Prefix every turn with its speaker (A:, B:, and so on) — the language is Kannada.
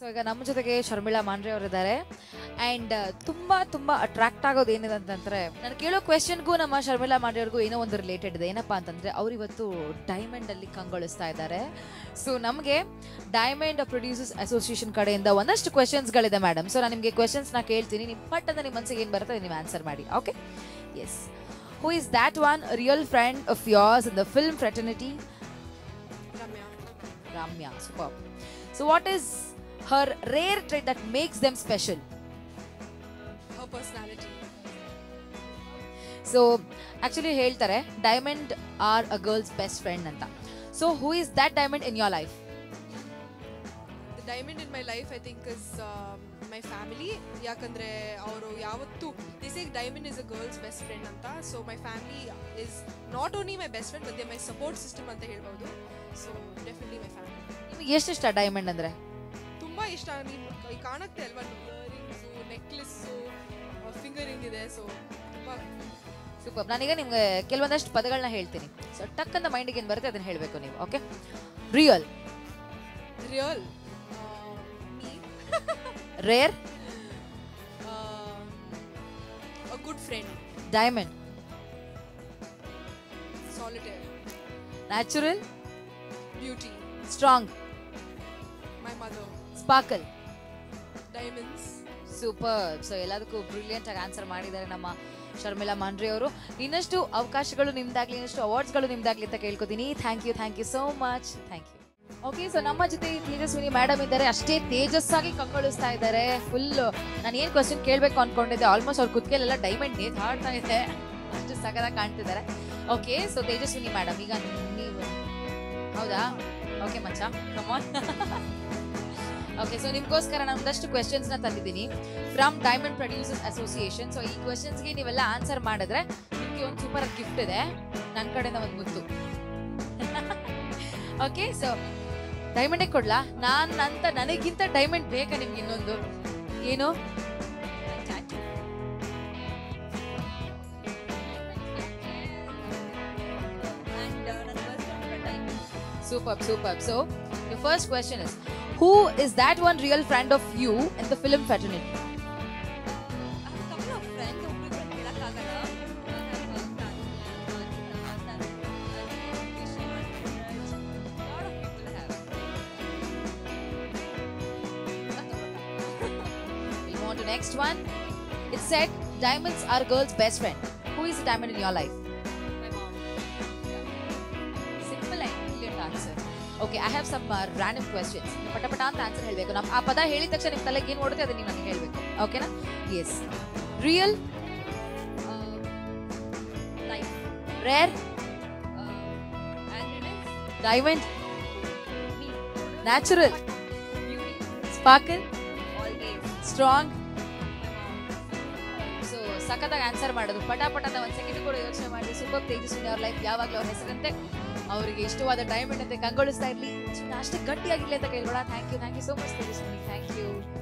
A: ಸೊ ಈಗ ನಮ್ಮ ಜೊತೆಗೆ ಶರ್ಮಿಳಾ ಮಾಂಡ್ರೆ ಅವರಿದ್ದಾರೆ ಆ್ಯಂಡ್ ತುಂಬ ತುಂಬ ಅಟ್ರಾಕ್ಟ್ ಆಗೋದು ಏನಿದೆ ಅಂತಂದ್ರೆ ನಾನು ಕೇಳೋ ಕ್ವೆಶನ್ಗೂ ನಮ್ಮ ಶರ್ಮಿಳಾ ಮಾಂಡ್ರೆ ಅವ್ರಿಗೂ ಏನೋ ಒಂದು ರಿಲೇಟೆಡ್ ಇದೆ ಏನಪ್ಪಾ ಅಂತಂದ್ರೆ ಅವ್ರು ಇವತ್ತು ಡೈಮಂಡ್ ಅಲ್ಲಿ ಕಂಗೊಳಿಸ್ತಾ ಇದ್ದಾರೆ ಸೊ ನಮಗೆ ಡೈಮಂಡ್ ಪ್ರೊಡ್ಯೂಸರ್ಸ್ ಅಸೋಸಿಯೇಷನ್ ಕಡೆಯಿಂದ ಒಂದಷ್ಟು ಕ್ವೆಶನ್ಸ್ಗಳಿದೆ ಮೇಡಮ್ ಸೊ ನಾನು ನಿಮಗೆ ಕ್ವೆಶನ್ಸ್ನ ಕೇಳ್ತೀನಿ ನಿಮ್ಮ ಪಟ್ ಅಂತ ನಿಮ್ಮ ಮನಸ್ಸಿಗೆ ಏನು ಬರುತ್ತೆ ನೀವು ಆನ್ಸರ್ ಮಾಡಿ okay yes who is that one real friend of yours in the film fraternity
B: Ramya
A: Ramya. Superb. So, what is her rare trait that makes them special?
B: her personality
A: so actually ಹೇಳ್ತಾರೆ diamond are a girls best friend ಅಂತ so who is that diamond in your life
B: the diamond in my life i think is um, my family ಯಾಕಂದ್ರೆ ಅವರು ಯಾವತ್ತು this diamond is a girls best friend ಅಂತ so my family is not only my best friend but my support system ಅಂತ ಹೇಳ್ಬೋದು ಸೊ ಡೆಫಿನೆಟ್ಲಿ ಮೈ ಫ್ಯಾಮಿಲಿ
A: ನಿಮ್ಗೆ ಎಷ್ಟು ಇಷ್ಟ ಡೈಮಂಡ್ ಅಂದ್ರೆ
B: ತುಂಬಾ ಇಷ್ಟ ನೀವು ಈ ಕಾಣುತ್ತೆ ಅಲ್ವಾ ಇಯರಿಂಗ್ಸು ನೆಕ್ಲೆಸ್ಸು ಫಿಂಗರಿಂಗ್ ಇದೆ ಸೊ ತುಂಬಾ
A: ಸೂಪರ್ ನಾನೀಗ ನಿಮ್ಗೆ ಕೆಲವೊಂದಷ್ಟು ಪದಗಳನ್ನ ಹೇಳ್ತೀನಿ ಸೊ ಟಕ್ ಅಂತ ಮೈಂಡಿಗೆ ಏನು ಬರುತ್ತೆ ಅದನ್ನ ಹೇಳಬೇಕು ನೀವು okay real
B: real me
A: rare
B: a good friend
A: diamond
B: solitaire
A: natural
B: beauty
A: strong
B: my mother
A: sparkle
B: diamonds
A: super so ಎಲ್ಲದಕ್ಕೂ ಬ್ರಿಲಿಯಂಟ್ ಆಗಿ ಆನ್ಸರ್ ಮಾಡಿದ್ದಾರೆ ನಮ್ಮ ಶರ್ಮಿಳಾ ಮಾಂಡ್ರಿ ಅವರು ಇನ್ನಷ್ಟು ಅವಕಾಶಗಳು ನಿಮ್ದಾಗ್ಲಿ ಇನ್ನಷ್ಟು ಅವಾರ್ಡ್ಸ್ಗಳು ನಿಮ್ದಾಗ್ಲಿ ಅಂತ ಕೇಳ್ಕೊತೀನಿ thank you thank you so much thank you okay so ನಮ್ಮ ಜೊತೆ ತೇಜಸ್ವಿನಿ ಮೇಡಮ್ ಇದ್ದಾರೆ ಅಷ್ಟೇ ತೇಜಸ್ಸಾಗಿ ಕಂಗೊಳಿಸ್ತಾ ಇದ್ದಾರೆ ಫುಲ್ ನಾನು ಏನು ಕ್ವಶನ್ ಕೇಳಬೇಕು ಅನ್ಕೊಂಡಿದ್ದೆ ಆಲ್ಮೋಸ್ಟ್ ಅವ್ರ ಕುತ್ಕೆಲೆಲ್ಲ ಡೈಮಂಡ್ ನೇತ್ ಹಾಡ್ತಾ ಇದೆ ಅಷ್ಟು ಸಗದಾಗಿ ಕಾಣ್ತಿದ್ದಾರೆ ಓಕೆ ಸೊ ತೇಜಸ್ವಿನಿ ಮೇಡಮ್ ಈಗ ನೀವು ಹೌದಾ ಓಕೆ ಮಚ್ಚ ಕಮಾನ್ ಓಕೆ ಸೊ ನಿಮ್ಗೋಸ್ಕರ ನಾನು ಒಂದಷ್ಟು ಕ್ವೆಶನ್ಸ್ ನ ತಂದಿದ್ದೀನಿ from diamond producers association so ಈ ಕ್ವೆಶನ್ಸ್ಗೆ ನೀವೆಲ್ಲ ಆನ್ಸರ್ ಮಾಡಿದ್ರೆ ನಿಮಗೆ ಒಂದು ಸೂಪರ್ ಗಿಫ್ಟ್ ಇದೆ ನನ್ನ ಕಡೆಯಿಂದ ಒಂದು ಮುತ್ತು ಓಕೆ ಸೊ ಡೈಮಂಡೇ ಕೊಡ್ಲಾ ನಾನು ಅಂತ ನನಗಿಂತ ಡೈಮಂಡ್ ಬೇಕಾ ನಿಮ್ಗೆ ಇನ್ನೊಂದು ಏನು Superb, superb. So, the first question is Who is that one real friend of you in the film fraternity? We move on to next one. It said diamonds are girls' best friend. Who is the diamond in your life? Simple and brilliant answer. Okay I have some random questions ಪಟ ಪಟ ಅಂತ ಆನ್ಸರ್ ಹೇಳಬೇಕು ನಾವು ಆ ಪದ ಹೇಳಿದ ತಕ್ಷಣ ನಿಮ್ಮ ತಲೆಗೆ ಏನು ಓಡುತ್ತೆ ಅದನ್ನ ನೀವು ನನಗೆ ಹೇಳಬೇಕು ಓಕೆನಾ yes real rare diamond natural sparkle strong so ಸಖತ್ತಾಗಿ ಆನ್ಸರ್ ಮಾಡೋದು ಪಟ ಪಟದ ಒಂದು ಸೆಕೆಂಡ್ ಕೂಡ ಯೋಚನೆ ಮಾಡಿ ಸೂಪರ್ ತೇಜಸ್ವಿನಿ ಅವ್ರ ಲೈಫ್ ಯಾವಾಗಲೂ ಅವ್ರ ಹೆಸರಂತೆ ಅವರಿಗೆ ಇಷ್ಟವಾದ ಡೈಮಂಡ್ ಅಂತೆ ಕಂಗೊಳಿಸ್ತಾ ಇರಲಿ ಅಷ್ಟೇ ಗಟ್ಟಿಯಾಗಿರ್ಲಿ ಅಂತ ಕೇಳ್ಬೇಡ thank you thank you so much Tejaswini thank you